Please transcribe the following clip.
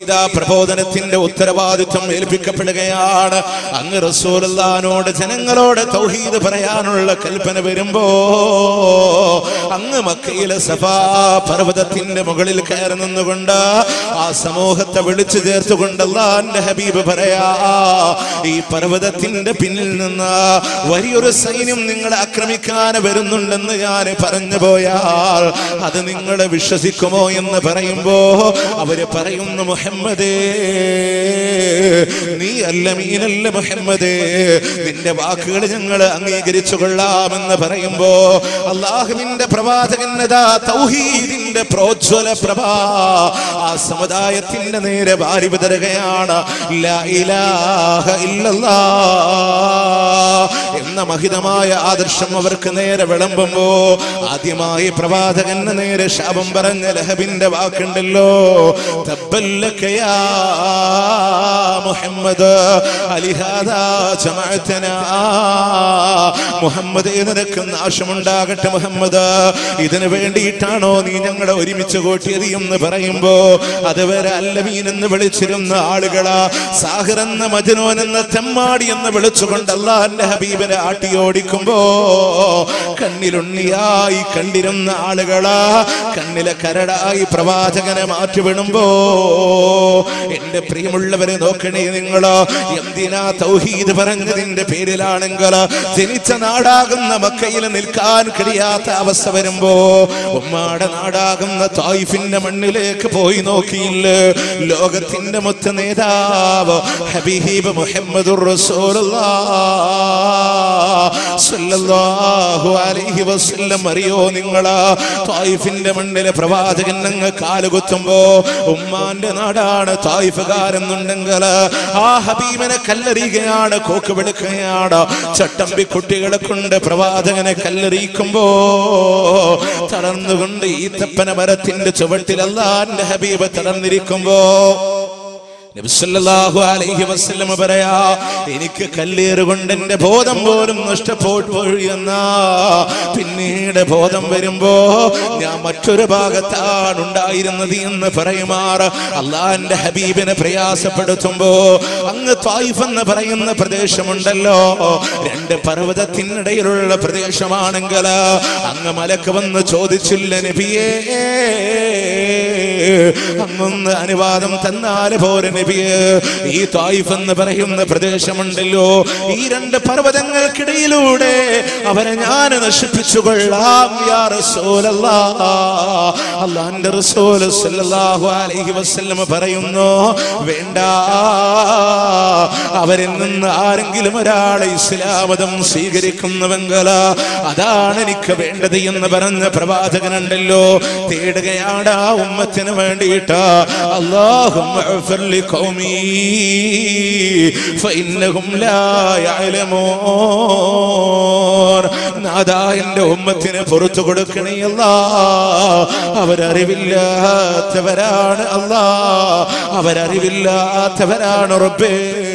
ഇതാ പ്രബോധനത്തിന്റെ ഉത്തരവാദിത്വം ഏൽപ്പിക്കപ്പെടുകയാണ് അങ്ങ് റസൂലുള്ളാനോട് ജനങ്ങളോട് തൗഹീദ് പറയാനുള്ള കൽപ്പന വരുമ്പോ അങ്ങ് മക്കയിലെ സഫാ പർവ്വതത്തിന്റെ മുകളിൽ കയറി നിന്നുകൊണ്ട് ആ സമൂഹത്തെ വിളിച്ചു ചേർത്തുകൊണ്ട് അള്ളാന്റെ ഹബീബ് പറയാ ഈ പർവ്വതത്തിന്റെ പിന്നിൽ നിന്ന് വലിയൊരു സൈന്യം നിങ്ങളെ ആക്രമിക്കാൻ വരുന്നുണ്ടെന്ന് ഞാൻ പറഞ്ഞു പോയാൽ അത് നിങ്ങളെ വിശ്വസിക്കുമോ എന്ന് പറയുമ്പോ അവര് പറയുന്നു മുഹമ്മദേ നീ അല്ല മീനല്ല മുഹമ്മദേ നിന്റെ വാക്കുകൾ ഞങ്ങൾ അംഗീകരിച്ചു കൊള്ളാമെന്ന് പറയുമ്പോ അള്ളാഹുവിന്റെ പ്രവാചകന്നതാ തൗഹീദിന്റെ പ്രോജ്വല പ്രഭാ ആ സമുദായത്തിന്റെ നേരെ വാരി വിതറുകയാണ് ലാ ഇലാഹ ഇല്ലല്ലാ എന്ന മഹിതമായ ആദർശം അവർക്ക് നേരെ വിളമ്പുമ്പോ ആദ്യമായി പ്രവാചകന് നേരെ ശാപം പറഞ്ഞ ലഹബിന്റെ വാക്കുണ്ടല്ലോ തബ്ബല്ലക്കയാ മുഹമ്മദ് അലിഹാദാ ജമഅത്തനാ മുഹമ്മദ് നിനക്ക് നാശമുണ്ടാകട്ടെ മുഹമ്മദ് ഇതിനു വേണ്ടിയിട്ടാണോ നീ ഞങ്ങളെ ഒരുമിച്ച് കൂട്ടിയത് എന്ന് പറയുമ്പോ അതുവരെ അല്ലമീൻ എന്ന് വിളിച്ചിരുന്ന ആളുകളാ സാഹിർ എന്ന മജനോൻ എന്ന തെമ്മാടി എന്ന് വിളിച്ചുകൊണ്ട് അള്ളാന്റെ ഹബീബിനെ ആട്ടി ഓടിക്കുമ്പോ കണ്ണിലുണ്ണിയായി കണ്ടിരുന്ന ആളുകളാ കണ്ണിലെ കരടായി പ്രവാചകനെ മാറ്റിവിടുമ്പോ എന്റെ പ്രിയമുള്ളവരെ നോക്കണേ നിങ്ങള് എന്തിനാ തൗഹീദ് പറഞ്ഞതിന്റെ പേരിലാണെങ്കിൽ ജനിച്ച നാടാകുന്ന മക്കയിൽ നിൽക്കാൻ കഴിയാത്ത അവസ്ഥ വരുമ്പോ ഉമ്മാടെ നാടാകുന്ന തായിഫിന്റെ മണ്ണിലേക്ക് പോയി നോക്കിയില്ല ലോകത്തിന്റെ മൊത്ത നേതാവ് ഹബീബ് മുഹമ്മദുർ റസൂലുള്ളാഹു അലൈഹി വസല്ലം അറിയോ നിങ്ങളാ തായിഫിന്റെ മണ്ണിലെ പ്രവാചകൻ അങ്ങ് കാലുകുത്തുമ്പോ ഉമ്മാന്റെ നാടാണ് തായിഫുകാരെന്നുണ്ടെങ്കിൽ ആ ഹബീബിനെ കല്ലെറിയുകയാണ് കോക്ക് വിളിക്കുകയാണ് ചട്ടമ്പി കുട്ടികളെ കൊണ്ട് പ്രവാചകനെ കല്ലെറിയിക്കുമ്പോ തളർന്നുകൊണ്ട് ഈത്തപ്പന മരത്തിന്റെ ചുവട്ടിൽ അല്ലാന്റെ ഹബീബ് തളർന്നിരിക്കുമ്പോ നബിസല്ലല്ലാഹു അലൈഹി വസല്ലം പറയാ എനിക്ക് കല്ലേറ് കൊണ്ട് എന്റെ ബോധം പോലും നഷ്ടപ്പെട്ടു പോയി എന്നാ പിന്നീട് ബോധം വരുമ്പോ ഞാൻ മറ്റൊരു ഭാഗത്താണ് ഉണ്ടായിരുന്നത് എന്ന് പറയുമാറ് അള്ളാന്റെ ഹബീബിനെ പ്രയാസപ്പെടുത്തുമ്പോ അങ്ങ് തായിഫ് എന്ന് പറയുന്ന പ്രദേശമുണ്ടല്ലോ രണ്ട് പർവ്വതത്തിനിടയിലുള്ള പ്രദേശമാണെങ്കിൽ അങ്ങ് മലക്ക് വന്ന് ചോദിച്ചില്ല നബിയേ അങ്ങൊന്ന് അനുവാദം തന്നാൽ പോരെ നബിയെ ഈ തായിഫ് എന്ന് പറയുന്ന പ്രദേശമുണ്ടല്ലോ ഈ രണ്ട് പർവ്വതങ്ങൾക്കിടയിലൂടെ അവരെ ഞാൻ നശിപ്പിച്ചു കൊള്ളാം യാ റസൂലല്ലാ അള്ളാന്റെ റസൂൽ സല്ലല്ലാഹു അലൈഹി വസല്ലം പറയുന്നു വേണ്ട അവരിൽ നിന്ന് ആരെങ്കിലും ഒരാളെ ഇസ്ലാമതം സ്വീകരിക്കുന്നുവെങ്കിൽ അതാണ് എനിക്ക് വേണ്ടത് എന്ന് പറഞ്ഞ പ്രവാചകനുണ്ടല്ലോ തേടുകയാണ് ആ ഉമ്മത്തിന് വേണ്ടിയിട്ട് അല്ലാഹുമ്മ اغفر لقومي فإنهم لا يعلمون നാദാ എന്റെ ഉമ്മത്തിന് പുറത്തു കൊടുക്കണേ അല്ലാ അവരറിവില്ലാത്തവരാണ് അല്ലാ അവരറിവില്ലാത്തവരാണ് റബ്ബേ